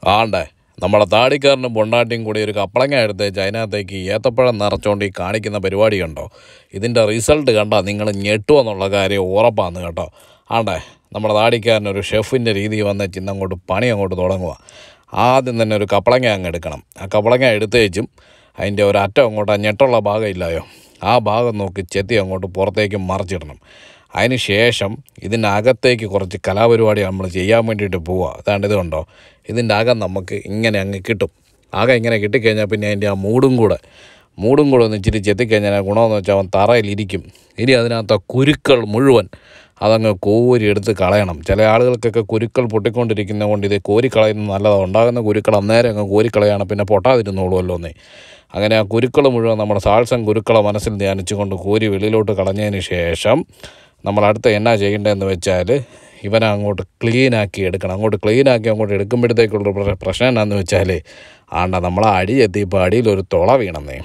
ആണ്ടേ നമ്മുടെ താടിക്കാരനും പൊണ്ടാട്ടിയും കൂടി ഒരു കപ്പളങ്ങ എടുത്തേച്ച് അതിനകത്തേക്ക് ഏത്തപ്പഴം നിറച്ചുകൊണ്ട് ഈ കാണിക്കുന്ന പരിപാടി കണ്ടോ ഇതിൻ്റെ റിസൾട്ട് കണ്ടാൽ നിങ്ങൾ ഞെട്ടുമെന്നുള്ള കാര്യം ഉറപ്പാന്ന് കേട്ടോ ആണ്ടേ നമ്മുടെ താടിക്കാരൻ ഒരു ഷെഫിൻ്റെ രീതി വന്ന് ചിന്ന അങ്ങോട്ട് പണി അങ്ങോട്ട് തുടങ്ങുക ആദ്യം തന്നെ ഒരു കപ്പളങ്ങ അങ്ങ് എടുക്കണം ആ കപ്പളങ്ങ എടുത്തേച്ചും അതിൻ്റെ ഒരു അറ്റം അങ്ങോട്ട് ആ ഞെട്ടുള്ള ഭാഗം ഇല്ലായോ ആ ഭാഗം നോക്കി ചെത്തി അങ്ങോട്ട് പുറത്തേക്ക് മറിച്ചിടണം അതിന് ശേഷം ഇതിൻ്റെ അകത്തേക്ക് കുറച്ച് കലാപരിപാടി നമ്മൾ ചെയ്യാൻ വേണ്ടിയിട്ട് പോവുക അതാണ്ട് ഇത് കണ്ടോ ഇതിൻ്റെ അകം നമുക്ക് ഇങ്ങനെ അങ്ങ് കിട്ടും അകം ഇങ്ങനെ കിട്ടിക്കഴിഞ്ഞാൽ പിന്നെ അതിൻ്റെ ആ മൂടും കൂടെ മൂടും കൂടെ ഒന്ന് ഇച്ചിരി ചെത്തിക്കഴിഞ്ഞാൽ ഗുണമെന്ന് വെച്ചാൽ അവൻ തറയിലിരിക്കും ഇനി അതിനകത്ത് ആ കുരുക്കൾ മുഴുവൻ അതങ്ങ് കോരി എടുത്ത് കളയണം ചില ആളുകൾക്കൊക്കെ കുരുക്കൾ പൊട്ടിക്കൊണ്ടിരിക്കുന്നത് കൊണ്ട് ഇത് കോരി കളയുന്നത് നല്ലതാണ് ഉണ്ടാകുന്ന കുരുക്കൾ അന്നേരം അങ്ങ് കോരി കളയാണ് പിന്നെ പൊട്ടാതിരുന്നോളുമല്ലോ എന്നേ അങ്ങനെ ആ കുരുക്കൾ മുഴുവൻ നമ്മുടെ സാൾസം കുരുക്കളെ മനസ്സിൽ ധ്യാനിച്ചുകൊണ്ട് കോരി വെളിയിലോട്ട് കളഞ്ഞതിന് ശേഷം നമ്മൾ അടുത്ത എന്നാ ചെയ്യേണ്ടതെന്ന് വെച്ചാൽ ഇവനെ അങ്ങോട്ട് ക്ലീനാക്കി എടുക്കണം അങ്ങോട്ട് ക്ലീനാക്കി അങ്ങോട്ട് എടുക്കുമ്പോഴത്തേക്കുള്ള പ്ര- പ്രശ്നം എന്നാന്ന് വെച്ചാൽ ആണ്ട നമ്മൾ അടി എത്തിയപ്പോൾ അടിയിൽ ഒരു തുള വീണെന്നേ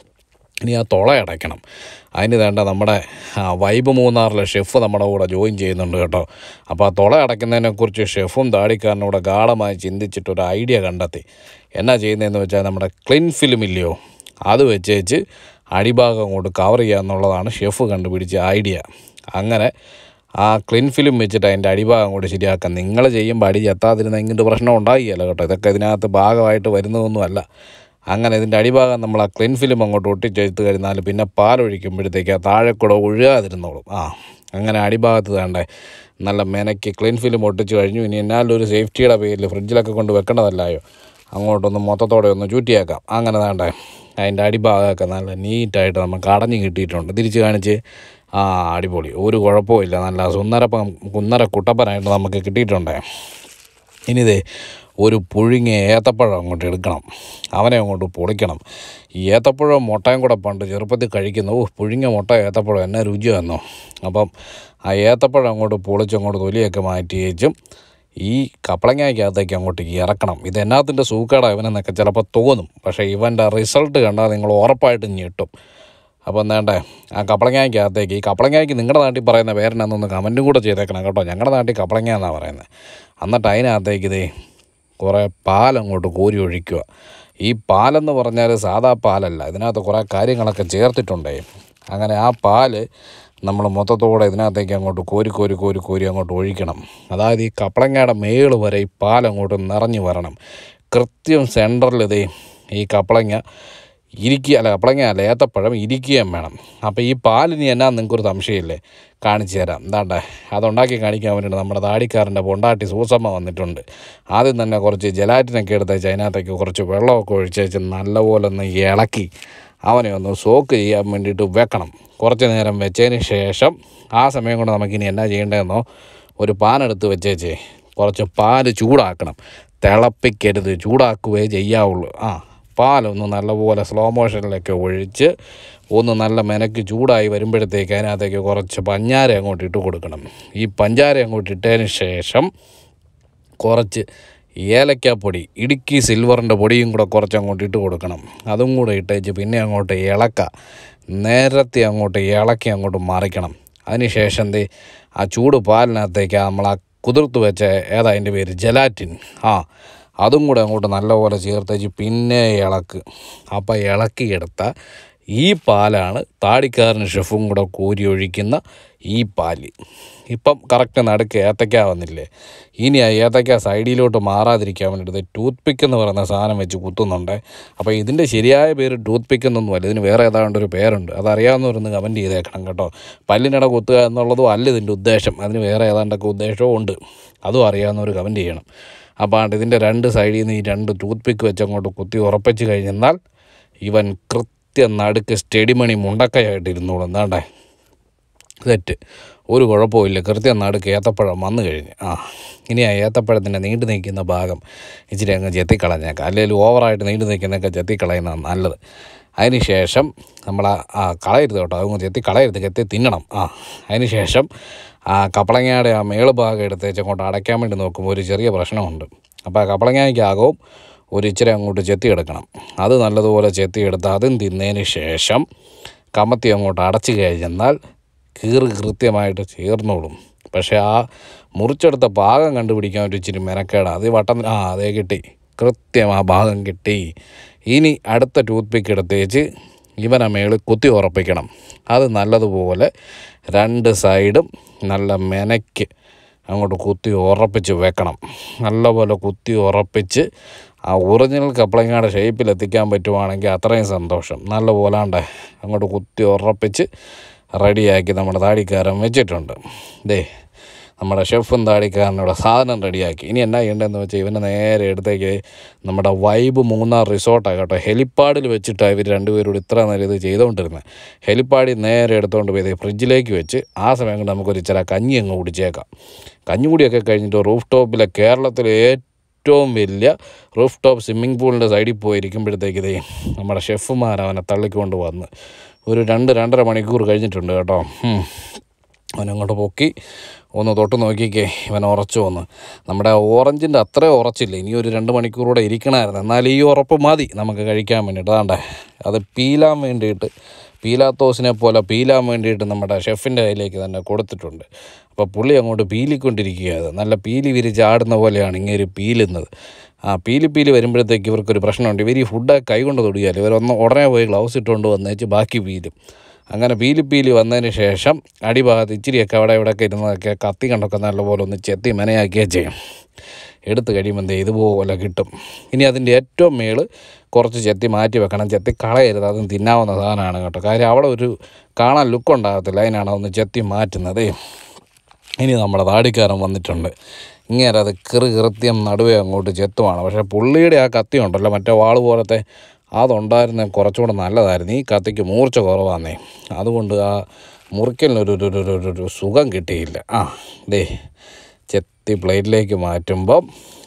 ഇനി ആ തുള അടയ്ക്കണം അതിന് വേണ്ട നമ്മുടെ ആ, വൈബ് മൂന്നാറിലെ ഷെഫ് നമ്മുടെ കൂടെ ജോയിൻ ചെയ്യുന്നുണ്ട് കേട്ടോ അപ്പോൾ ആ തുള അടയ്ക്കുന്നതിനെക്കുറിച്ച് ഷെഫും താടിക്കാരനും കൂടെ ഗാഠമായി ചിന്തിച്ചിട്ട് ഒരു ഐഡിയ കണ്ടെത്തി എന്നാ ചെയ്യുന്നതെന്ന് വെച്ചാൽ നമ്മുടെ ക്ലിൻ ഫിലിം ഇല്ലയോ അത് വെച്ചേച്ച് അടിഭാഗം അങ്ങോട്ട് കവർ ചെയ്യുക എന്നുള്ളതാണ് ഷെഫ് കണ്ടുപിടിച്ച ഐഡിയ അങ്ങനെ ആ ക്ലിൻ ഫിലിം വെച്ചിട്ട് അതിൻ്റെ അടിഭാഗം കൂടി ശരിയാക്കാം നിങ്ങൾ ചെയ്യുമ്പോൾ അടി എത്താതിരുന്ന ഇങ്ങോട്ട് പ്രശ്നം ഉണ്ടായില്ല കേട്ടോ ഇതൊക്കെ ഇതിനകത്ത് ഭാഗമായിട്ട് വരുന്നതൊന്നുമല്ല അങ്ങനെ ഇതിൻ്റെ അടിഭാഗം നമ്മൾ ആ ക്ലിൻ ഫിലിം അങ്ങോട്ട് ഒട്ടിച്ചെടുത്ത് കഴിഞ്ഞാൽ പിന്നെ പാലൊഴിക്കുമ്പോഴത്തേക്ക് ആ താഴെ കൂടെ ഒഴുകാതിരുന്നോളും ആ അങ്ങനെ അടിഭാഗത്ത് വേണ്ടേ നല്ല മെനയ്ക്ക് ക്ലീൻ ഫിലിം ഒട്ടിച്ച് കഴിഞ്ഞു ഇനി എന്നാലും ഒരു സേഫ്റ്റിയുടെ പേരിൽ ഫ്രിഡ്ജിലൊക്കെ കൊണ്ട് വെക്കേണ്ടതല്ലായോ അങ്ങോട്ടൊന്ന് മൊത്തത്തോടെ ഒന്ന് ചൂറ്റിയാക്കാം അങ്ങനെ വേണ്ടേ അതിൻ്റെ അടിഭാഗമൊക്കെ നല്ല നീറ്റായിട്ട് നമുക്ക് അടഞ്ഞ് കിട്ടിയിട്ടുണ്ട് തിരിച്ച് കാണിച്ച് ആ അടിപൊളി ഒരു കുഴപ്പമില്ല നല്ല സുന്ദരപ്പം കുന്നര കുട്ടപ്പനായിട്ട് നമുക്ക് കിട്ടിയിട്ടുണ്ടേ ഇനിതേ ഒരു പുഴുങ്ങിയ ഏത്തപ്പഴം അങ്ങോട്ട് എടുക്കണം അവനെ അങ്ങോട്ട് പൊളിക്കണം ഈ ഏത്തപ്പഴം മുട്ടയും കൂടെ പണ്ട് ചെറുപ്പത്തിൽ കഴിക്കുന്ന ഓ പുഴുങ്ങിയ മുട്ട ഏത്തപ്പഴം എന്നെ രുചിയാന്നോ അപ്പം ആ ഏത്തപ്പഴം അങ്ങോട്ട് പൊളിച്ച് അങ്ങോട്ട് തൊലിയൊക്കെ മാറ്റി വെച്ചും ഈ കപ്പളങ്ങയ്ക്കകത്തേക്ക് അങ്ങോട്ട് ഇറക്കണം ഇത് എന്നാത്തിൻ്റെ സൂക്കേടാ ഇവനെന്നൊക്കെ ചിലപ്പോൾ തോന്നും പക്ഷേ ഇവൻ്റെ റിസൾട്ട് കണ്ടാൽ നിങ്ങൾ ഉറപ്പായിട്ടും ഞെട്ടും അപ്പോൾ എന്താണ്ടേ ആ കപ്പളങ്ങയ്ക്കകത്തേക്ക് ഈ കപ്പളങ്ങയ്ക്ക് നിങ്ങളുടെ നാട്ടിൽ പറയുന്ന പേരെന്നാന്നൊന്ന് കമൻറ്റും കൂടെ ചെയ്തേക്കണം കേട്ടോ ഞങ്ങളുടെ നാട്ടിൽ കപ്പളങ്ങ എന്നാണ് പറയുന്നത് എന്നിട്ട് അതിനകത്തേക്ക് ഇതേ കുറേ പാലങ്ങോട്ട് കോരി ഒഴിക്കുക ഈ പാലെന്ന് പറഞ്ഞാൽ സാധാ പാലല്ല ഇതിനകത്ത് കുറേ കാര്യങ്ങളൊക്കെ ചേർത്തിട്ടുണ്ടേ അങ്ങനെ ആ പാല് നമ്മൾ മൊത്തത്തോടെ ഇതിനകത്തേക്ക് അങ്ങോട്ട് കോരി കോരി കോരി കോരി അങ്ങോട്ട് ഒഴിക്കണം അതായത് ഈ കപ്പളങ്ങയുടെ മേള് വരെ ഈ പാലങ്ങോട്ട് നിറഞ്ഞു വരണം കൃത്യം സെൻറ്ററിൽ ഇതേ ഈ കപ്പളങ്ങ ഇരിക്കുക അല്ല കപ്പളങ്ങ അല്ല ഏത്തപ്പഴം ഇരിക്കുകയും വേണം അപ്പോൾ ഈ പാലിന് എന്നാ നിങ്ങൾക്കൊരു സംശയമില്ലേ കാണിച്ചു തരാം എന്താണ്ടേ അതുണ്ടാക്കി കാണിക്കാൻ വേണ്ടിയിട്ട് നമ്മുടെ താടിക്കാരൻ്റെ പൊണ്ടാട്ടി സൂസമ്മ വന്നിട്ടുണ്ട് ആദ്യം തന്നെ കുറച്ച് ജലാറ്റിനൊക്കെ എടുത്തേച്ച് അതിനകത്തേക്ക് കുറച്ച് വെള്ളമൊക്കെ ഒഴിച്ചേച്ച് നല്ലപോലെ ഒന്ന് ഇളക്കി അവനെ ഒന്ന് സോക്ക് ചെയ്യാൻ വേണ്ടിയിട്ട് വെക്കണം കുറച്ച് നേരം വെച്ചതിന് ശേഷം ആ സമയം കൊണ്ട് നമുക്കിനി എന്നാ ചെയ്യേണ്ടതെന്നോ ഒരു പാനെടുത്ത് വെച്ചേച്ചേ കുറച്ച് പാല് ചൂടാക്കണം തിളപ്പിക്കരുത് ചൂടാക്കുകയേ ചെയ്യാവുള്ളൂ ആ പാലൊന്ന് നല്ലപോലെ സ്ലോ മോഷനിലൊക്കെ ഒഴിച്ച് ഒന്ന് നല്ല മെനക്ക് ചൂടായി വരുമ്പോഴത്തേക്ക് അതിനകത്തേക്ക് കുറച്ച് പഞ്ചാര അങ്ങോട്ട് ഇട്ട് കൊടുക്കണം ഈ പഞ്ചാര അങ്ങോട്ട് ഇട്ടതിന് ശേഷം കുറച്ച് ഏലക്കാപ്പൊടി ഇടുക്കി സിൽവറിൻ്റെ പൊടിയും കൂടെ കുറച്ച് അങ്ങോട്ട് ഇട്ട് കൊടുക്കണം അതും കൂടെ ഇട്ടേച്ച് പിന്നെ അങ്ങോട്ട് ഇളക്ക നേരത്തെ അങ്ങോട്ട് ഇളക്കി അങ്ങോട്ട് മറിക്കണം അതിന് ശേഷം ദേ ആ ചൂട് പാലിനകത്തേക്ക് നമ്മൾ ആ കുതിർത്ത് വെച്ച ഏതാ അതിൻ്റെ പേര് ജലാറ്റിൻ ആ അതും കൂടെ അങ്ങോട്ട് നല്ലപോലെ ചേർത്തേച്ച് പിന്നെ ഇളക്ക് അപ്പോൾ ഇളക്കിയെടുത്ത ഈ പാലാണ് താടിക്കാരന് ഷെഫും കൂടെ കോരി ഒഴിക്കുന്ന ഈ പാല് ഇപ്പം കറക്റ്റ് നടുക്ക് ഏത്തക്ക വന്നില്ലേ ഇനി ആ ഏത്തക്ക സൈഡിലോട്ട് മാറാതിരിക്കാൻ വേണ്ടിയിട്ട് ടൂത്ത് പിക്ക് എന്ന് പറയുന്ന സാധനം വെച്ച് കുത്തുന്നുണ്ട് അപ്പോൾ ഇതിൻ്റെ ശരിയായ പേര് ടൂത്ത് പിക്ക് എന്നൊന്നുമല്ല ഇതിന് വേറെ ഏതാണ്ട് ഒരു പേരുണ്ട് അതറിയാവുന്നവരൊന്ന് കമൻറ്റ് ചെയ്തേക്കണം കേട്ടോ പല്ലിനിട കുത്തുക എന്നുള്ളതും അല്ല ഇതിൻ്റെ ഉദ്ദേശം അതിന് വേറെ ഏതാണ്ടൊക്കെ ഉദ്ദേശവും ഉണ്ട് അതും അറിയാവുന്നവർ കമൻറ്റ് ചെയ്യണം അപ്പോൾ ആണ്ട് ഇതിൻ്റെ രണ്ട് സൈഡിൽ നിന്ന് ഈ രണ്ട് ടൂത്ത് പിക്ക് വെച്ച് അങ്ങോട്ട് കുത്തി ഉറപ്പിച്ച് കഴിഞ്ഞെന്നാൽ ഇവൻ കൃത്യം നടുക്ക് സ്റ്റെഡിമണി മുണ്ടക്കയായിട്ട് ഇരുന്നോളും എന്താണ്ടേ തെറ്റ് ഒരു കുഴപ്പമില്ല കൃത്യം നടുക്ക് ഏത്തപ്പഴം വന്നു കഴിഞ്ഞ് ആ ഇനി ആ ഏത്തപ്പഴത്തിൻ്റെ നീണ്ടു നിൽക്കുന്ന ഭാഗം ഇച്ചിരി അങ്ങ് ചെത്തിക്കളഞ്ഞേക്കാം അല്ലെങ്കിൽ ഓവറായിട്ട് നീണ്ടു നിൽക്കുന്നതൊക്കെ ചെത്തിക്കളയുന്നതാണ് നല്ലത് അതിന് ശേഷം നമ്മൾ ആ ആ കളയരുത് കേട്ടോ അതൊന്ന് ചെത്തി കളയരുത് ചെത്തി തിന്നണം ആ അതിന് ശേഷം ആ കപ്പളങ്ങയുടെ ആ മേള് ഭാഗം എടുത്തേച്ച് അങ്ങോട്ട് അടയ്ക്കാൻ വേണ്ടി നോക്കുമ്പോൾ ഒരു ചെറിയ പ്രശ്നമുണ്ട് അപ്പോൾ ആ കപ്പളങ്ങയ്ക്കാകവും ഒരു ഇച്ചിരി അങ്ങോട്ട് ചെത്തി എടുക്കണം അത് നല്ലതുപോലെ ചെത്തി എടുത്ത് അതും തിന്നതിന് ശേഷം കമത്തി അങ്ങോട്ട് അടച്ചു കഴിഞ്ഞെന്നാൽ കീറ് കൃത്യമായിട്ട് ചേർന്നോളും പക്ഷേ ആ മുറിച്ചെടുത്ത പാകം കണ്ടുപിടിക്കാൻ ഒരു ഇച്ചിരി മെനക്കേടാണ് അത് ഈ വട്ടം ആ അതേ കിട്ടി കൃത്യം ആ ഭാഗം കിട്ടി ഇനി അടുത്ത ടൂത്ത് പിക്ക് എടുത്തേച്ച് ഇവനെ മേളിൽ കുത്തി ഉറപ്പിക്കണം അത് നല്ലതുപോലെ രണ്ട് സൈഡും നല്ല മെനയ്ക്ക് അങ്ങോട്ട് കുത്തി ഉറപ്പിച്ച് വെക്കണം നല്ലപോലെ കുത്തി ഉറപ്പിച്ച് ആ ഒറിജിനൽ കപ്ലങ്ങയുടെ ഷേപ്പിൽ എത്തിക്കാൻ പറ്റുവാണെങ്കിൽ അത്രയും സന്തോഷം നല്ല പോലാണ്ട് അങ്ങോട്ട് കുത്തി ഉറപ്പിച്ച് റെഡിയാക്കി നമ്മുടെ താടിക്കാരൻ വെച്ചിട്ടുണ്ട് ദേ നമ്മുടെ ഷെഫും താടിക്കാരനോട് സാധനം റെഡിയാക്കി ഇനി എന്നാ ചെയ്യേണ്ടതെന്ന് വെച്ചാൽ ഇവനെ നേരെ എടുത്തേക്ക് നമ്മുടെ വൈബ് മൂന്നാർ റിസോർട്ടാണ് കേട്ടോ ഹെലിപ്പാഡിൽ വെച്ചിട്ടാണ് ഇവർ രണ്ടുപേരോട് ഇത്ര നേരം ഇത് ചെയ്തുകൊണ്ടിരുന്നത് ഹെലിപ്പാഡിൽ നേരെ എടുത്തുകൊണ്ട് പോയി ദേ ഫ്രിഡ്ജിലേക്ക് വെച്ച് ആ സമയം കൊണ്ട് നമുക്കൊരു ഇച്ചിരി കഞ്ഞി അങ്ങ് കുടിച്ചേക്കാം കഞ്ഞി കുടിയൊക്കെ കഴിഞ്ഞിട്ട് റൂഫ് ടോപ്പിലെ കേരളത്തിലെ ഏറ്റവും വലിയ റൂഫ് ടോപ്പ് സ്വിമ്മിംഗ് പൂളിൻ്റെ സൈഡിൽ പോയിരിക്കുമ്പോഴത്തേക്ക് ഇതേ നമ്മുടെ ഷെഫുമാർ അവനെ തള്ളിക്കൊണ്ട് വന്ന് ഒരു രണ്ട് രണ്ടര മണിക്കൂർ കഴിഞ്ഞിട്ടുണ്ട് കേട്ടോ ഉം. അവനങ്ങോട്ട് പൊക്കി ഒന്ന് തൊട്ട് നോക്കിക്കേ ഇവൻ ഉറച്ചു വന്ന് നമ്മുടെ ഓറഞ്ചിൻ്റെ അത്ര ഉറച്ചില്ല ഇനി ഒരു രണ്ട് മണിക്കൂറൂടെ ഇരിക്കണമായിരുന്നു എന്നാൽ ഈ ഉറപ്പ് മതി നമുക്ക് കഴിക്കാൻ വേണ്ടിയിട്ട് അതാണ്ടേ അത് പീലാൻ വേണ്ടിയിട്ട് പീലാത്തോസിനെ പോലെ പീലാൻ വേണ്ടിയിട്ട് നമ്മുടെ ഷെഫിൻ്റെ കയ്യിലേക്ക് തന്നെ കൊടുത്തിട്ടുണ്ട് അപ്പോൾ പുള്ളി അങ്ങോട്ട് പീലിക്കൊണ്ടിരിക്കുകയാണ് നല്ല പീലി വിരിച്ചാടുന്ന പോലെയാണ് ഇങ്ങനെ പീലുന്നത് ആ പീലി പീലി വരുമ്പോഴത്തേക്ക് ഇവർക്കൊരു പ്രശ്നമുണ്ട് ഇവർ ഈ ഫുഡ് കൈകൊണ്ട് തൊടിയാൽ ഇവരൊന്ന് ഉടനെ പോയി ഗ്ലൗസ് ഇട്ടുകൊണ്ട് വന്നേച്ച് ബാക്കി പീലും അങ്ങനെ പീലി പീലി വന്നതിന് ശേഷം അടിഭാഗത്ത് ഇച്ചിരിയൊക്കെ അവിടെ ഇവിടെയൊക്കെ ഇരുന്നതൊക്കെ കത്തി കണ്ടൊക്കെ നല്ലപോലെ ഒന്ന് ചെത്തി മെനയാക്കിയേ ചെയ്യും എടുത്ത് കഴിയുമ്പോൾ എന്തേ ഇതുപോലെ കിട്ടും ഇനി അതിൻ്റെ ഏറ്റവും മേള് കുറച്ച് ചെത്തി മാറ്റി വെക്കണം ചെത്തി കളയരുത് അതും തിന്നാവുന്ന സാധനമാണ് കേട്ടോ കാര്യം അവിടെ ഒരു കാണാൻ ലുക്ക് ഉണ്ടാകത്തില്ല അതിനാണ് ഒന്ന് ചെത്തി മാറ്റുന്നത് ഇനി നമ്മുടെ താടിക്കാരൻ വന്നിട്ടുണ്ട് ഇങ്ങനെ അത് കൃ കൃത്യം നടുവേ അങ്ങോട്ട് ചെത്തുവാണ് പക്ഷേ പുള്ളിയുടെ ആ കത്തി ഉണ്ടല്ലോ മറ്റേ വാള് പോലത്തെ അതുണ്ടായിരുന്ന കുറച്ചുകൂടെ നല്ലതായിരുന്നു ഈ കത്തിക്ക് മൂർച്ച കുറവാന്നേ അതുകൊണ്ട് ആ മുറിക്കലിനൊരു ഒരു ഒരു- ഒരു- ഒരു സുഖം കിട്ടിയില്ല ആ ദേ ചെത്തി പ്ലേറ്റിലേക്ക് മാറ്റുമ്പം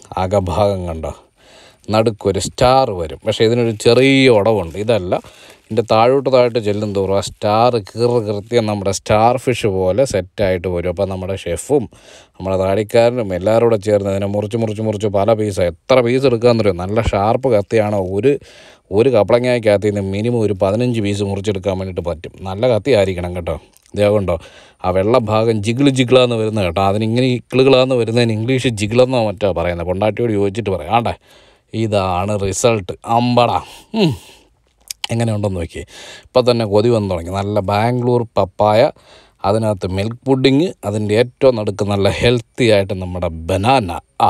അകഭാഗം കണ്ടോ നടുക്കൊരു സ്റ്റാർ വരും പക്ഷേ ഇതിനൊരു ചെറിയ ഉടവുണ്ട് ഇതല്ല ഇതിൻ്റെ താഴോട്ട് താഴോട്ട് ചെല്ലും തോറും ആ സ്റ്റാർ കീറ് കൃത്യം നമ്മുടെ സ്റ്റാർ ഫിഷ് പോലെ സെറ്റായിട്ട് വരും അപ്പോൾ നമ്മുടെ ഷെഫും നമ്മുടെ താടിക്കാരനും എല്ലാവരും കൂടെ ചേർന്ന് അതിനെ മുറിച്ച് മുറിച്ച് മുറിച്ച് പല പീസാണ് എത്ര പീസ് എടുക്കാമെന്ന് അറിയോ നല്ല ഷാർപ്പ് കത്തിയാണോ ഒരു ഒരു കപ്പളങ്ങയ്ക്കകത്ത് നിന്ന് മിനിമം ഒരു പതിനഞ്ച് പീസ് മുറിച്ചെടുക്കാൻ വേണ്ടിയിട്ട് പറ്റും നല്ല കത്തി ആയിരിക്കണം കേട്ടോ ഇതേകൊണ്ടോ ആ വെള്ള ഭാഗം ജിഗിള് ജിഗിളാന്ന് വരുന്നത് കേട്ടോ അതിനിങ്ങനെ ഇക്കിളുകളാന്ന് വരുന്നതിന് ഇംഗ്ലീഷ് ജിഗിളെന്നോ മറ്റോ പറയുന്നത് പൊണ്ടാട്ടിയോട് ചോദിച്ചിട്ട് പറയാം ആണ്ടേ ഇതാണ് റിസൾട്ട് അമ്പടാ ഉം. എങ്ങനെയുണ്ടെന്ന് നോക്കി ഇപ്പം തന്നെ കൊതി വന്നു തുടങ്ങി നല്ല ബാംഗ്ലൂർ പപ്പായ അതിനകത്ത് മിൽക്ക് പുഡിങ് അതിൻ്റെ ഏറ്റവും നടുക്ക് നല്ല ഹെൽത്തി ആയിട്ട് നമ്മുടെ ബനാന ആ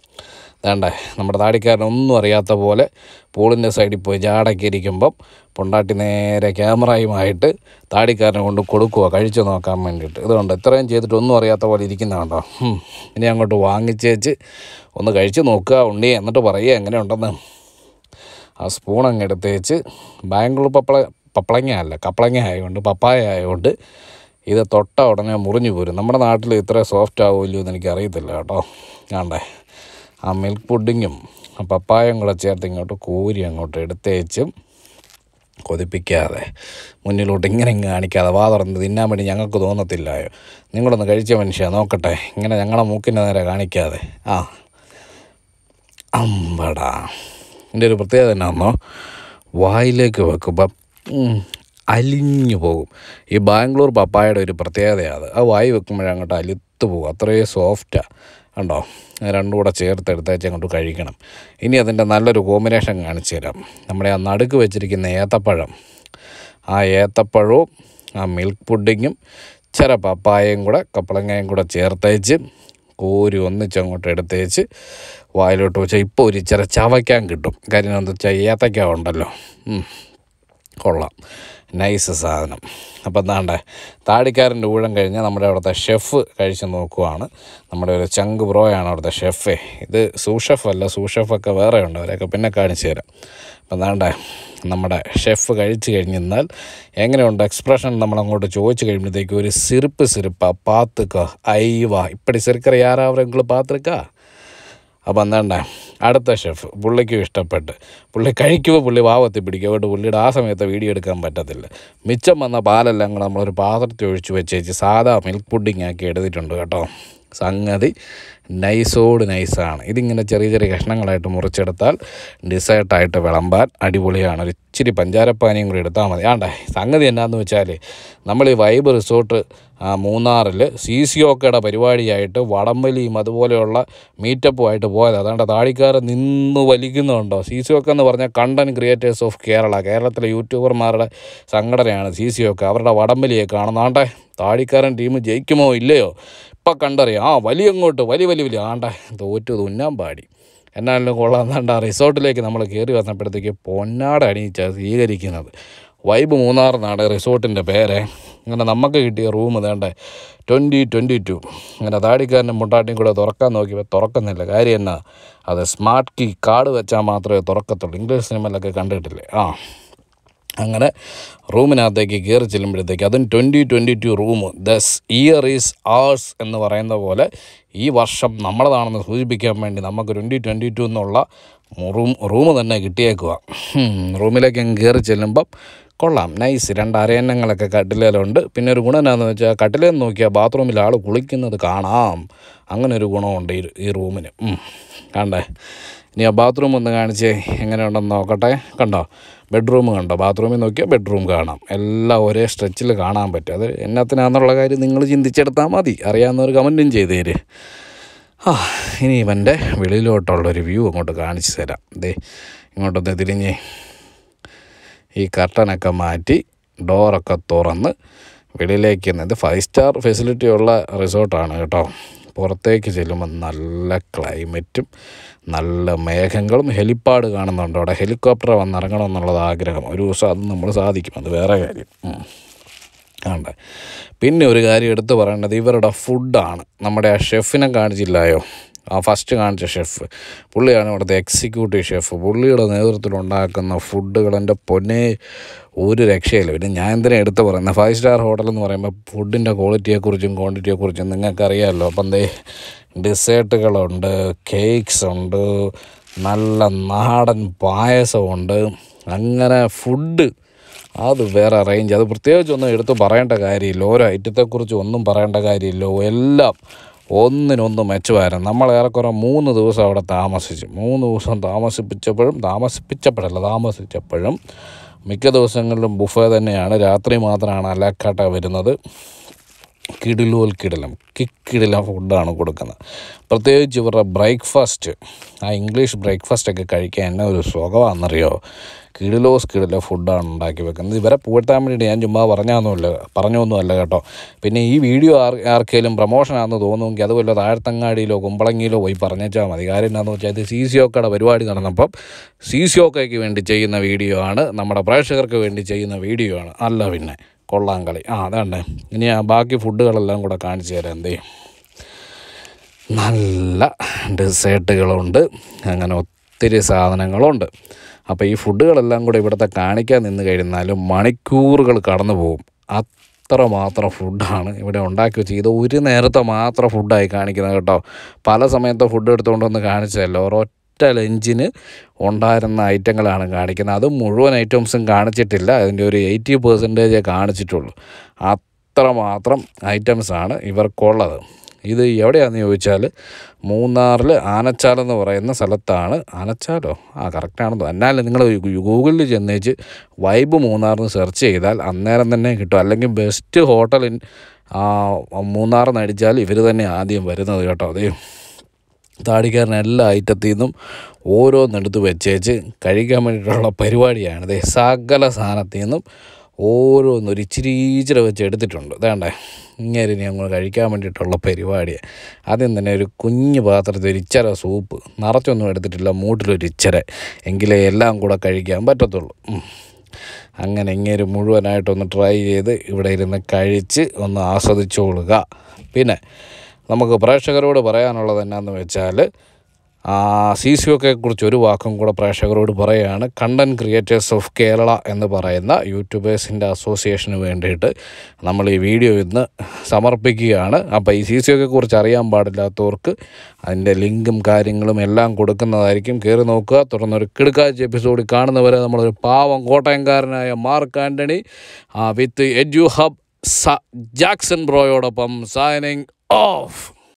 വേണ്ടേ നമ്മുടെ താടിക്കാരൻ ഒന്നും അറിയാത്ത പോലെ പൂളിൻ്റെ സൈഡിൽ പോയി ജാടയ്ക്ക് ഇരിക്കുമ്പം പൊണ്ടാട്ടി നേരെ ക്യാമറയുമായിട്ട് താടിക്കാരനെ കൊണ്ട് കൊടുക്കുക കഴിച്ചു നോക്കാൻ വേണ്ടിയിട്ട് ഇതുകൊണ്ട് ഇത്രയും ചെയ്തിട്ട് ഒന്നും അറിയാത്ത പോലെ ഇരിക്കുന്ന കണ്ടോ ഉം. ഇനി അങ്ങോട്ട് വാങ്ങിച്ചേച്ച് ഒന്ന് കഴിച്ച് നോക്കുക ഉണ്ണി എന്നിട്ട് പറയുക എങ്ങനെയുണ്ടെന്ന് ആ സ്പൂൺ അങ്ങ് എടുത്തേച്ച് ബാംഗ്ലൂർ പപ്പള പപ്പളങ്ങ അല്ല കപ്പളങ്ങ ആയതുകൊണ്ട് പപ്പായ ആയതുകൊണ്ട് ഇത് തൊട്ട ഉടനെ മുറിഞ്ഞു പോരും നമ്മുടെ നാട്ടിൽ ഇത്ര സോഫ്റ്റ് ആവുമല്ലോ എന്ന് എനിക്ക് അറിയത്തില്ല കേട്ടോ ഞാണ്ടേ ആ മിൽക്ക് പുഡിങ്ങും ആ പപ്പായം കൂടെ ചേർത്ത് ഇങ്ങോട്ട് കൂരി അങ്ങോട്ട് എടുത്തേച്ചും കൊതിപ്പിക്കാതെ മുന്നിലോട്ട് ഇങ്ങനെ ഇങ്ങ് കാണിക്കാതെ വാ തുറന്ന് തിന്നാൻ വേണ്ടി ഞങ്ങൾക്ക് തോന്നത്തില്ലായോ നിങ്ങളൊന്ന് കഴിച്ച മനുഷ്യ നോക്കട്ടെ ഇങ്ങനെ ഞങ്ങളെ മൂക്കിൻ്റെ നേരെ കാണിക്കാതെ ആ അമ്പടാ എൻ്റെ ഒരു പ്രത്യേകത എന്നാന്നോ വായിലേക്ക് വെക്കുമ്പം ഉം, അലിഞ്ഞു പോകും ഈ ബാംഗ്ലൂർ പപ്പായയുടെ ഒരു പ്രത്യേകതയാണ് അത് ആ വായി വെക്കുമ്പോഴേ അങ്ങോട്ട് അലുത്ത് പോകും അത്രയും സോഫ്റ്റാണ് കണ്ടോ അത് രണ്ടും കൂടെ ചേർത്ത് എടുത്തേച്ച് അങ്ങോട്ട് കഴിക്കണം ഇനി അതിൻ്റെ നല്ലൊരു കോമ്പിനേഷൻ കാണിച്ചു തരാം നമ്മുടെ ആ നടുക്ക് വെച്ചിരിക്കുന്ന ഏത്തപ്പഴം ആ ഏത്തപ്പഴവും ആ മിൽക്ക് പുഡിങ്ങും ചില പപ്പായയും കൂടെ കപ്പളങ്ങയും കൂടെ ചേർത്തേച്ച് കോരി ഒന്നിച്ചങ്ങോട്ട് എടുത്തേച്ച് വായിലോട്ട് വെച്ചാൽ ഇപ്പോൾ ഒരു ഇച്ചിരി ചവയ്ക്കാൻ കിട്ടും കാര്യം എന്താ വെച്ചാൽ ഏത്തക്ക ഉണ്ടല്ലോ ഉം. കൊള്ളാം നൈസ് സാധനം അപ്പം എന്താണ്ട് താടിക്കാരൻ്റെ ഊഴം കഴിഞ്ഞാൽ നമ്മുടെ അവിടുത്തെ ഷെഫ് കഴിച്ച് നോക്കുവാണ് നമ്മുടെ ഒരു ചങ്ക് ബ്രോയാണ് അവിടുത്തെ ഷെഫേ ഇത് സൂഷെഫ് അല്ല സൂഷെഫൊക്കെ വേറെ ഉണ്ട് അവരെയൊക്കെ പിന്നെ കാണിച്ചു തരാം അപ്പം എന്താണ്ട് നമ്മുടെ ഷെഫ് കഴിച്ച് കഴിഞ്ഞാൽ എങ്ങനെയുണ്ട് എക്സ്പ്രഷൻ നമ്മളങ്ങോട്ട് ചോദിച്ചു കഴിയുമ്പോഴത്തേക്ക് ഒരു സിറിപ്പ് സിറിപ്പാ പാത്തുക്ക ഐവ ഇപ്പടി സിറിക്കറി ആരാവരെങ്കിലും പാത്തുക്ക അപ്പം എന്താണ്ട അടുത്ത ഷെഫ് പുള്ളിക്കും ഇഷ്ടപ്പെട്ട് പുള്ളി കഴിക്കുമ്പോൾ പുള്ളി വാവത്തി പിടിക്കും അതുകൊണ്ട് പുള്ളിയുടെ ആ സമയത്ത് വീഡിയോ എടുക്കാൻ പറ്റത്തില്ല മിച്ചം വന്ന പാലെല്ലാം കൂടെ നമ്മളൊരു പാത്രത്തിൽ ഒഴിച്ച് വെച്ചേച്ച് സാധാ മിൽക്ക് പുഡിങ് ആക്കി എടുത്തിട്ടുണ്ട് കേട്ടോ സംഗതി നൈസോട് നൈസാണ് ഇതിങ്ങനെ ചെറിയ ചെറിയ കഷ്ണങ്ങളായിട്ട് മുറിച്ചെടുത്താൽ ഡിസേർട്ടായിട്ട് വിളമ്പാൻ അടിപൊളിയാണ് ഒരു ഇച്ചിരി പഞ്ചാരപ്പാനിയും കൂടി എടുത്താൽ മതി ആണ്ടേ സംഗതി എന്നാന്ന് വെച്ചാൽ നമ്മൾ ഈ വൈബ് റിസോർട്ട് ആ, മൂന്നാറിൽ സി സി ഒക്കെയുടെ പരിപാടിയായിട്ട് വടംവലിയും അതുപോലെയുള്ള മീറ്റപ്പുമായിട്ട് പോയത് അതാണ്ട് താടിക്കാരൻ നിന്ന് വലിക്കുന്നുണ്ടോ സി സി ഒക്കെ എന്ന് പറഞ്ഞാൽ കണ്ടൻറ് ക്രിയേറ്റേഴ്സ് ഓഫ് കേരള കേരളത്തിലെ യൂട്യൂബർമാരുടെ സംഘടനയാണ് സി സി ഒക്കെ അവരുടെ വടംവലിയെ കാണുന്നാണ്ടേ താടിക്കാരൻ ടീം ജയിക്കുമോ ഇല്ലയോ ഇപ്പം കണ്ടറിയാം ആ വലിയ അങ്ങോട്ട് വലിയ വലിയ വലിയ ആണ്ടേ തോറ്റു തുന്നാൻ പാടി എന്നാലും കൊള്ളാന്നാണ്ട് ആ റിസോർട്ടിലേക്ക് നമ്മൾ കയറി വന്നപ്പോഴത്തേക്ക് പൊന്നാട് അണിയിച്ച സ്വീകരിക്കുന്നത് വൈബ് മൂന്നാർ എന്നാണ് റിസോർട്ടിൻ്റെ പേര് അങ്ങനെ നമുക്ക് കിട്ടിയ റൂം വേണ്ടേ ട്വൻറ്റി ട്വൻറ്റി ടു അങ്ങനെ താടിക്കാരനും മുട്ടാട്ടിയും കൂടെ തുറക്കാൻ നോക്കിയപ്പോൾ തുറക്കുന്നില്ല കാര്യം എന്നാ അത് സ്മാർട്ട് കീ കാർഡ് വെച്ചാൽ മാത്രമേ തുറക്കത്തുള്ളൂ ഇംഗ്ലീഷ് സിനിമയിലൊക്കെ കണ്ടിട്ടില്ലേ ആ അങ്ങനെ റൂമിനകത്തേക്ക് കയറി ചെല്ലുമ്പോഴത്തേക്ക് അതും twenty twenty two room this year is ours എന്ന് പറയുന്ന പോലെ ഈ വർഷം നമ്മളതാണെന്ന് സൂചിപ്പിക്കാൻ വേണ്ടി നമുക്ക് ട്വൻറ്റി ട്വൻറ്റി ടു എന്നുള്ള റൂം റൂം തന്നെ കിട്ടിയേക്കുക റൂമിലേക്ക് അങ്ങ് കയറി ചെല്ലുമ്പം കൊള്ളാം നൈസ് രണ്ട് അരയന്നങ്ങളൊക്കെ കട്ടിലേലുണ്ട് പിന്നെ ഒരു ഗുണം എന്നാന്ന് വെച്ചാൽ കട്ടിലേന്ന് നോക്കിയാൽ ബാത്റൂമിൽ ആൾ കുളിക്കുന്നത് കാണാം അങ്ങനെ ഒരു ഗുണമുണ്ട് ഈ ഈ റൂമിന് ഉം. കണ്ടേ ഇനി ആ ബാത്റൂം ഒന്ന് കാണിച്ചേ എങ്ങനെയുണ്ടെന്ന് നോക്കട്ടെ കണ്ടോ ബെഡ്റൂം കണ്ടോ ബാത്റൂമിൽ നോക്കിയാൽ ബെഡ്റൂം കാണാം എല്ലാം ഒരേ സ്ട്രെച്ചിൽ കാണാൻ പറ്റും അത് എന്നത്തിനാന്നുള്ള കാര്യം നിങ്ങൾ ചിന്തിച്ചെടുത്താൽ മതി അറിയാവുന്നവർ കമൻറ്റും ചെയ്ത് തര് ആ ഇനി ഇവൻ്റെ വെളിയിലോട്ടുള്ളൊരു വ്യൂ അങ്ങോട്ട് കാണിച്ചു തരാം ദേ ഇങ്ങോട്ടൊന്ന് തിരിഞ്ഞേ ഈ കർട്ടനൊക്കെ മാറ്റി ഡോറൊക്കെ തുറന്ന് വെളിയിലേക്ക് ഇത് ഫൈവ് സ്റ്റാർ ഫെസിലിറ്റി ഉള്ള റിസോർട്ടാണ് കേട്ടോ പുറത്തേക്ക് ചെല്ലുമ്പോൾ നല്ല ക്ലൈമറ്റും നല്ല മേഘങ്ങളും ഹെലിപ്പാഡ് കാണുന്നുണ്ട് അവിടെ ഹെലികോപ്റ്റർ വന്നിറങ്ങണം എന്നുള്ളത് ആഗ്രഹം ഒരു ദിവസം അത് നമ്മൾ സാധിക്കും അത് വേറെ കാര്യം ഉം. ആണ്ട് പിന്നെ ഒരു കാര്യം എടുത്തു പറയേണ്ടത് ഇവരുടെ ഫുഡാണ് നമ്മുടെ ആ ഷെഫിനെ കാണിച്ചില്ലായോ ആ ഫസ്റ്റ് കാണിച്ച ഷെഫ് പുള്ളിയാണ് ഇവിടുത്തെ എക്സിക്യൂട്ടീവ് ഷെഫ് പുള്ളിയുടെ നേതൃത്വത്തിൽ ഉണ്ടാക്കുന്ന ഫുഡുകൾ എൻ്റെ പൊന്നെ ഒരു രക്ഷയില്ല പിന്നെ ഞാൻ എന്തിനാ എടുത്ത് പറയുന്നത് ഫൈവ് സ്റ്റാർ ഹോട്ടൽ എന്ന് പറയുമ്പോൾ ഫുഡിൻ്റെ ക്വാളിറ്റിയെക്കുറിച്ചും ക്വാണ്ടിറ്റിയെക്കുറിച്ചും നിങ്ങൾക്കറിയാമല്ലോ അപ്പം എന്തേ ഡിസേർട്ടുകളുണ്ട് കേക്ക്സ് ഉണ്ട് നല്ല നാടൻ പായസമുണ്ട് അങ്ങനെ ഫുഡ് അത് വേറെ റേഞ്ച് അത് പ്രത്യേകിച്ച് ഒന്നും എടുത്ത് പറയേണ്ട കാര്യമില്ല ഓരോ ഐറ്റത്തെക്കുറിച്ച് ഒന്നും പറയേണ്ട കാര്യമില്ല എല്ലാം ഒന്നിനൊന്ന് മെച്ചമായിരുന്നു നമ്മൾ ഏറെക്കുറെ മൂന്ന് ദിവസം അവിടെ താമസിച്ചു മൂന്ന് ദിവസം താമസിപ്പിച്ചപ്പോഴും താമസിപ്പിച്ചപ്പോഴല്ല താമസിച്ചപ്പോഴും മിക്ക ദിവസങ്ങളിലും ബുഫേ തന്നെയാണ് രാത്രി മാത്രമാണ് അലക്കാട്ട വരുന്നത് കിടിലോൽ കിടിലം കിക്കിടിലം ഫുഡാണ് കൊടുക്കുന്നത് പ്രത്യേകിച്ച് ഇവരുടെ ബ്രേക്ക്ഫാസ്റ്റ് ആ ഇംഗ്ലീഷ് ബ്രേക്ക്ഫാസ്റ്റ് ഒക്കെ കഴിക്കാൻ എന്നെ ഒരു സുഖമാണെന്നറിയോ കിടിലോസ് കിടില ഫുഡാണ് ഉണ്ടാക്കി വെക്കുന്നത് ഇവരെ പുകഴ്ത്താൻ വേണ്ടിയിട്ട് ഞാൻ ചുമ്മാ പറഞ്ഞാന്നുമില്ല പറഞ്ഞൊന്നുമല്ല കേട്ടോ പിന്നെ ഈ വീഡിയോ ആർ ആർക്കെങ്കിലും പ്രൊമോഷനാണെന്ന് തോന്നുമെങ്കിൽ അതുപോലെ താഴത്തങ്ങാടിയിലോ കുമ്പളങ്ങിയിലോ പോയി പറഞ്ഞേച്ചാൽ മതി കാര്യം എന്താണെന്ന് വെച്ചാൽ ഇത് സി സി ഒക്കയുടെ പരിപാടി നടന്നപ്പം സി സി ഒക്കയ്ക്ക് വേണ്ടി ചെയ്യുന്ന വീഡിയോ ആണ് നമ്മുടെ പ്രേക്ഷകർക്ക് വേണ്ടി ചെയ്യുന്ന വീഡിയോ ആണ് അല്ല പിന്നെ കൊള്ളാം കളി ആ അതാണ് ഇനി ആ ബാക്കി ഫുഡുകളെല്ലാം കൂടെ കാണിച്ചു തരാം എന്തേ നല്ല ഡെസേർട്ടുകളുണ്ട് അങ്ങനെ ഒത്തിരി സാധനങ്ങളുണ്ട് അപ്പോൾ ഈ ഫുഡുകളെല്ലാം കൂടെ ഇവിടുത്തെ കാണിക്കാൻ നിന്ന് കഴിഞ്ഞാൽ മണിക്കൂറുകൾ കടന്നു പോകും അത്ര മാത്രം ഫുഡാണ് ഇവിടെ ഉണ്ടാക്കി വെച്ച് ഇത് ഒരു നേരത്തെ മാത്രം ഫുഡായി കാണിക്കുന്നത് കേട്ടോ പല സമയത്ത് ഫുഡ് എടുത്തുകൊണ്ടൊന്ന് കാണിച്ചതല്ലോ ഒരൊറ്റ ലഞ്ചിന് ഉണ്ടായിരുന്ന ഐറ്റങ്ങളാണ് കാണിക്കുന്നത് അത് മുഴുവൻ ഐറ്റംസും കാണിച്ചിട്ടില്ല അതിൻ്റെ ഒരു എയ്റ്റി പെർസെൻറ്റേജേ കാണിച്ചിട്ടുള്ളൂ അത്രമാത്രം ഐറ്റംസാണ് ഇവർക്കുള്ളത് ഇത് എവിടെയാണെന്ന് ചോദിച്ചാൽ മൂന്നാറിൽ ആനച്ചാൽ എന്ന് പറയുന്ന സ്ഥലത്താണ് ആനച്ചാലോ ആ കറക്റ്റാണെന്ന് എന്നാലും നിങ്ങൾ ഗൂഗിളിൽ ചെന്നേച്ച് വൈബ് മൂന്നാറിന് സെർച്ച് ചെയ്താൽ അന്നേരം തന്നെ കിട്ടും അല്ലെങ്കിൽ ബെസ്റ്റ് ഹോട്ടൽ ഇൻ മൂന്നാറിന് അടിച്ചാൽ ഇവർ തന്നെ ആദ്യം വരുന്നത് കേട്ടോ അതേ താടിക്കാരൻ എല്ലാ ഐറ്റത്തിൽ നിന്നും ഓരോന്നെടുത്ത് വെച്ചേച്ച് കഴിക്കാൻ വേണ്ടിയിട്ടുള്ള പരിപാടിയാണ് ഇതേ സകല സാധനത്തിൽ നിന്നും ഓരോന്നൊരു ഇച്ചിരി ഇച്ചിരി വെച്ച് എടുത്തിട്ടുണ്ട് വേണ്ടേ ഇങ്ങനെ ഇനി അങ്ങ് കഴിക്കാൻ വേണ്ടിയിട്ടുള്ള പരിപാടിയാണ് ആദ്യം തന്നെ ഒരു കുഞ്ഞു പാത്രത്തിൽ ഒരു ഇച്ചര സൂപ്പ് നിറച്ചൊന്നും എടുത്തിട്ടില്ല മൂട്ടിലൊരു ഇച്ചര എങ്കിലേ എല്ലാം കൂടെ കഴിക്കാൻ പറ്റത്തുള്ളൂ ഉം. അങ്ങനെ ഇങ്ങനെ മുഴുവനായിട്ടൊന്ന് ട്രൈ ചെയ്ത് ഇവിടെ ഇരുന്ന് കഴിച്ച് ഒന്ന് ആസ്വദിച്ചോളുക പിന്നെ നമുക്ക് പ്രേക്ഷകരോട് പറയാനുള്ളത് എന്നാന്ന് വെച്ചാൽ സി സി ഒക്കെ കുറിച്ച് ഒരു വാക്കും കൂടെ പ്രേക്ഷകരോട് പറയുകയാണ് കണ്ടൻറ് ക്രിയേറ്റേഴ്സ് ഓഫ് കേരള എന്ന് പറയുന്ന യൂട്യൂബേഴ്സിൻ്റെ അസോസിയേഷന് വേണ്ടിയിട്ട് നമ്മൾ ഈ വീഡിയോ ഇന്ന് സമർപ്പിക്കുകയാണ് അപ്പോൾ ഈ സി സി ഒക്കെ കുറിച്ച് അറിയാൻ പാടില്ലാത്തവർക്ക് അതിൻ്റെ ലിങ്കും കാര്യങ്ങളും എല്ലാം കൊടുക്കുന്നതായിരിക്കും കയറി നോക്കുക തുടർന്നൊരു കിടുക്കാഴ്ച എപ്പിസോഡിൽ കാണുന്നവരെ നമ്മളൊരു പാവം കോട്ടയംകാരനായ Mark Antony with Edu Hub Jackson ബ്രോയോടൊപ്പം സൈനിങ് ഓഫ്